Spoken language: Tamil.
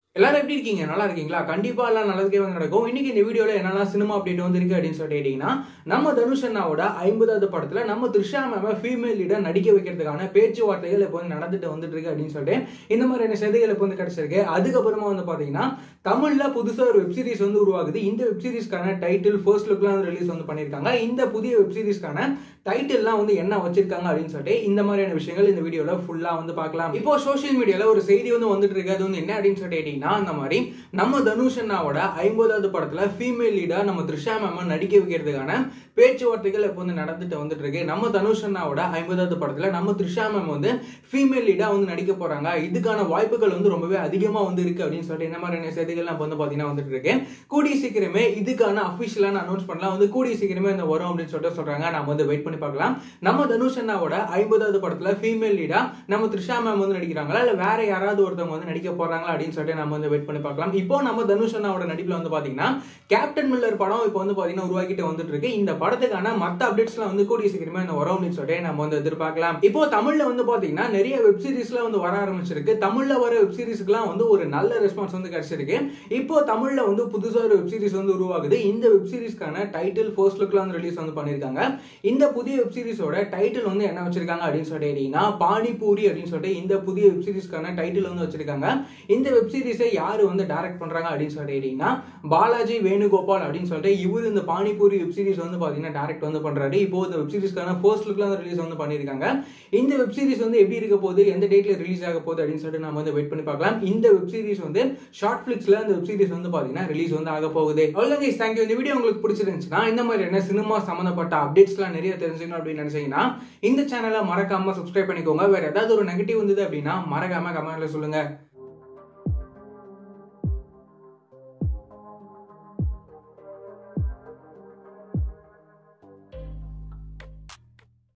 எல்லாரும் எப்படி இருக்கீங்க நல்லா இருக்கீங்களா கண்டிப்பா எல்லாம் நல்லதுக்கே வந்து நடக்கும் இன்னைக்கு இந்த வீடியோல என்னெல்லாம் சினிமா அப்டேட் வந்திருக்கு அப்படின்னு சொல்லிட்டு கேட்டீங்கன்னா நம்ம தனுஷ் அண்ணாவோட ஐம்பதாவது படத்துல நம்ம த்ரிஷா மேம ஃபீமேல் லீடர் நடிக்க வைக்கிறதுக்கான பேச்சுவார்த்தைகள் இப்போ வந்து நடந்துட்டு வந்துட்டு இருக்கு அப்படின்னு சொல்லிட்டு இந்த மாதிரியான செய்திகள் இப்போ வந்து கிடைச்சிருக்கு அதுக்கப்புறமா வந்து பாத்தீங்கன்னா தமிழ்ல புதுசா ஒரு வெப் சீரிஸ் வந்து உருவாகுது இந்த வெப் சீரிஸ்க்கான டைட்டில் ஃபர்ஸ்ட் லுக்லாம் வந்து ரிலீஸ் வந்து பண்ணிருக்காங்க இந்த புதிய வெப் சீரிஸ்க்கான டைட்டில்லாம் வந்து என்ன வச்சிருக்காங்க அப்படின்னு சொல்லிட்டு இந்த மாதிரியான விஷயங்கள் இந்த வீடியோல ஃபுல்லா வந்து பார்க்கலாம் இப்போ சோஷியல் மீடியால ஒரு செய்தி வந்து வந்துட்டு இருக்கு அது வந்து என்ன அப்படின்னு சொல்லிட்டு கேட்டீங்கன்னா அந்த மாதிரி நம்ம தனுஷ் அண்ணாவோட ஐம்பதாவது படத்துல ஃபீமேல் லீடா நம்ம த்ரிஷா மேம நடிக்க வைக்கிறதுக்கான பேச்சுவார்த்தைகள் இப்போ வந்து நடந்துட்டு வந்துட்டு இருக்கு நம்ம தனுஷ் அண்ணாவோட ஐம்பதாவது படத்துல நம்ம த்ரிஷா மேம் வந்து ஃபீமேல் லீடா வந்து நடிக்க போறாங்க இதுக்கான வாய்ப்புகள் வந்து ரொம்பவே அதிகமா வந்து இருக்கு அப்படின்னு சொல்லிட்டு இந்த மாதிரியான செய்திகள்லாம் இப்போ வந்து பாத்தீங்கன்னா வந்துட்டு இருக்கு கூடிய சீக்கிரமே இதுக்கான அபிஷியலான அனௌன்ஸ் பண்ணலாம் வந்து கூடிய சீக்கிரமே இந்த வரும் அப்படின்னு சொல்லிட்டு சொல்றாங்க நம்ம வந்து வெயிட் பண்ணி பார்க்கலாம் நம்ம தனுஷ் அண்ணாவோட ஐம்பதாவது படத்துல ஃபீமேல் லீடா நம்ம த்ரிஷா மேம் வந்து நடிக்கிறாங்களா இல்ல வேற யாராவது ஒருத்தவங்க வந்து நடிக்க போறாங்களா அப்படின்னு சொல்லிட்டு நம்ம வந்து வெயிட் பண்ணி பார்க்கலாம் இப்போ நம்ம தனுஷ் அண்ணாவோட நடிப்புல வந்து பாத்தீங்கன்னா கேப்டன் மில்லர் படம் இப்போ வந்து பாத்தீங்கன்னா உருவாக்கிட்டு வந்துட்டு இருக்கு இந்த படத்துக்கான மத்த அப்டேட்ஸ்லாம் வந்து கூடிய சீக்கிரமே இந்த வரும் அப்படின்னு சொல்லிட்டு நம்ம வந்து எதிர்பார்க்கலாம் இப்போ தமிழ்ல வந்து பாத்தீங்கன்னா நிறைய வெப் சீரிஸ்லாம் வந்து வர ஆரம்பிச்சிருக்கு தமிழ்ல வர வெப் சீரிஸ்க்குலாம் வந்து ஒரு நல்ல ரெஸ்பான்ஸ் வந்து கிடைச்சிருக்கு இப்போ தமிழ்ல வந்து புதுசா ஒரு வெப் சீரிஸ் வந்து உருவாகுது இந்த வெப் சீரிஸ்க்கான டைட்டில் ஃபர்ஸ்ட் லுக்ல வந்து ரிலீஸ் வந்து பண்ணிருக்காங்க இந்த புதிய வெப் சீரிஸோட டைட்டில் வந்து என்ன வச்சிருக்காங்க அப்படின்னு சொல்லிட்டு கேட்டீங்கன்னா பானிபூரி அப்படின்னு சொல்லிட்டு இந்த புதிய வெப் சீரிஸ்க்கான டைட்டில் வந்து வச்சிருக்காங்க இந்த வெப் சீரிஸை யாரு வந்து டைரக்ட் பண்றாங்க அப்படின்னு சொல்லிட்டு கேட்டீங்கன்னா பாலாஜி வேணுகோபால் அப்படின்னு சொல்லிட்டு இவர் இந்த பானிபூரி வெப் சீரிஸ் வந்து பாத்தீங்கன்னா டைரக்ட் வந்து பண்றாரு இப்போ இந்த வெப் சீரிஸ்க்கான ஃபர்ஸ்ட் லுக்ல வந்து ரிலீஸ் வந்து பண்ணிருக்காங்க இந்த வெப் சீரிஸ் வந்து எப்படி இருக்க போகுது எந்த டேட்ல ரிலீஸ் ஆக போகுது அப்படின்னு சொல்லிட்டு நம்ம வந்து வெயிட் பண்ணி பார்க்கலாம் இந்த வெப் சீரிஸ் வந்து ஷார்ட் பிளிக்ஸ்ல இந்த வெப் சீரிஸ் வந்து பாத்தீங்கன்னா ரிலீஸ் வந்து ஆக போகுது அவ்வளவு கைஸ் தேங்க்யூ இந்த வீடியோ உங்களுக்கு பிடிச்சிருந்துச்சுன்னா இந்த மாதிரி என்ன சினிமா சம்பந்தப்பட்ட அப்டேட்ஸ்லாம் நிறைய தெரிஞ்சுக்கணும் அப்படின்னு நினைச்சீங்கன்னா இந்த சேனலை மறக்காம சப்ஸ்கிரைப் பண்ணிக்கோங்க வேற ஏதாவது ஒரு நெகட்டிவ் வந்தது அப்படின்னா மறக்காம கமெண்ட்ல சொல்லுங்க